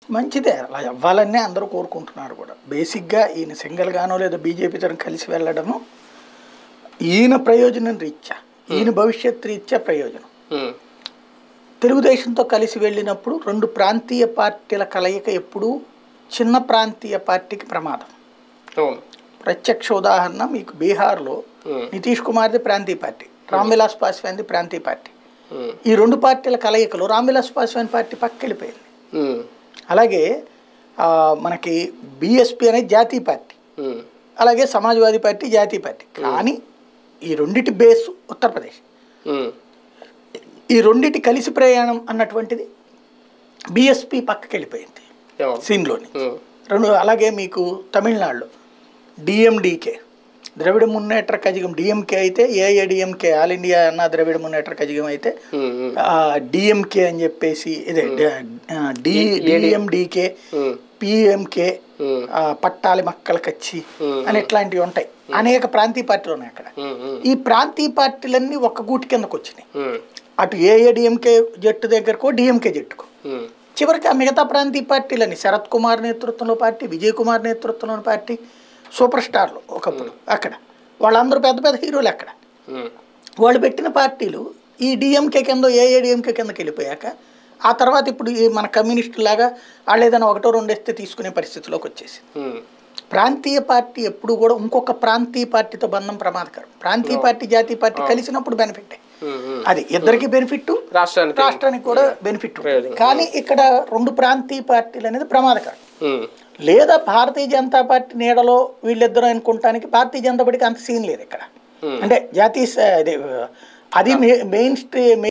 మంచిదే అలా అవ్వాలనే అందరూ కోరుకుంటున్నారు కూడా బేసిక్గా ఈయన సింగిల్గానో లేదా బీజేపీతో కలిసి వెళ్ళడము ఈయన ప్రయోజనం రీత్యా ఈయన భవిష్యత్ రీత్యా ప్రయోజనం ఉమ్, తెలుగుదేశంతో కలిసి వెళ్ళినప్పుడు రెండు ప్రాంతీయ పార్టీల కలయిక ఎప్పుడూ చిన్న ప్రాంతీయ పార్టీకి ప్రమాదం అవును ప్రత్యక్ష ఉదాహరణ మీకు బీహార్లో ఉమ్, నితీష్ కుమార్ది ప్రాంతీయ పార్టీ రామ్ విలాస్ పాస్వాన్ది ప్రాంతీయ పార్టీ ఉమ్, ఈ రెండు పార్టీల కలయికలో రామ్ విలాస్ పాస్వాన్ పార్టీ పక్కకి వెళ్ళిపోయింది ఉమ్, అలాగే ఆ, మనకి బీఎస్పీ అనేది జాతీయ పార్టీ ఉమ్, అలాగే సమాజ్వాదీ పార్టీ జాతీయ పార్టీ కానీ ఈ రెండిటి బేస్ ఉత్తరప్రదేశ్ ఉమ్, ఈ రెండిటి కలిసి ప్రయాణం అన్నటువంటిది బీఎస్పీ పక్కకి వెళ్ళిపోయింది అవును సీన్లోని ఉమ్, రెండు అలాగే మీకు తమిళనాడులో డిఎండికే ద్రవిడ మున్నేట్ర కజగం డిఎంకే అయితే AIADMK all India Anna Dravida Munnetra Kazhagam అయితే ఉమ్, ఉమ్, డిఎంకే అని చెప్పేసి ఇదే D DMDK um, PMK um, Pattali Makkal కచ్చి ఉమ్, అని ఇట్లాంటివి ఉంటాయి అనేక ప్రాంతీయ పార్టీలు ఉన్నాయి అక్కడ ఉమ్, ఉమ్, ఈ ప్రాంతీయ పార్టీలన్నీ ఒక్క గూటి కిందకు వచ్చినాయి ఉమ్, అటు ఏఐడిఎంకే జట్టు దగ్గరకో డిఎంకే జట్టుకో ఉమ్, చివరికి ఆ మిగతా ప్రాంతీయ పార్టీలని శరత్ కుమార్ నేతృత్వంలో పార్టీ విజయ్ కుమార్ నేతృత్వంలోని పార్టీ సూపర్ స్టార్లు ఒకప్పుడు అక్కడ వాళ్ళందరూ పెద్ద పెద్ద హీరోలు అక్కడ ఉమ్, వాళ్ళు పెట్టిన పార్టీలు ఈ డిఎంకే కింద ఏఐడిఎంకే కిందకి వెళ్ళిపోయాక ఆ తర్వాత ఇప్పుడు ఈ మన కమ్యూనిస్టు లాగా వాళ్ళు ఏదైనా ఒకటో రెండు వేస్తే తీసుకునే పరిస్థితిలోకి వచ్చేసి ఉమ్, ప్రాంతీయ పార్టీ ఎప్పుడు కూడా ఇంకొక ప్రాంతీయ పార్టీతో బంధం ప్రమాదకరం ప్రాంతీయ పార్టీ జాతీయ పార్టీ కలిసినప్పుడు బెనిఫిట్ ఉమ్, ఉమ్. అది ఇద్దరికి బెనిఫిట్ రాష్ట్రానికి రాష్ట్రానికి కూడా బెనిఫిట్ ఉంటుంది ప్రయోజనం. కానీ ఇక్కడ రెండు ప్రాంతీయ పార్టీలు అనేది ప్రమాదకరం ఉమ్, లేదా భారతీయ జనతా పార్టీ నీడలో వీళ్ళిద్దరూ అనుకుంటానికి భారతీయ జనతా పార్టీకి అంత సీన్ లేదు ఇక్కడ Hmm. అంటే జాతీయ స- అదే, అది మెయిన్ స్ట్రీ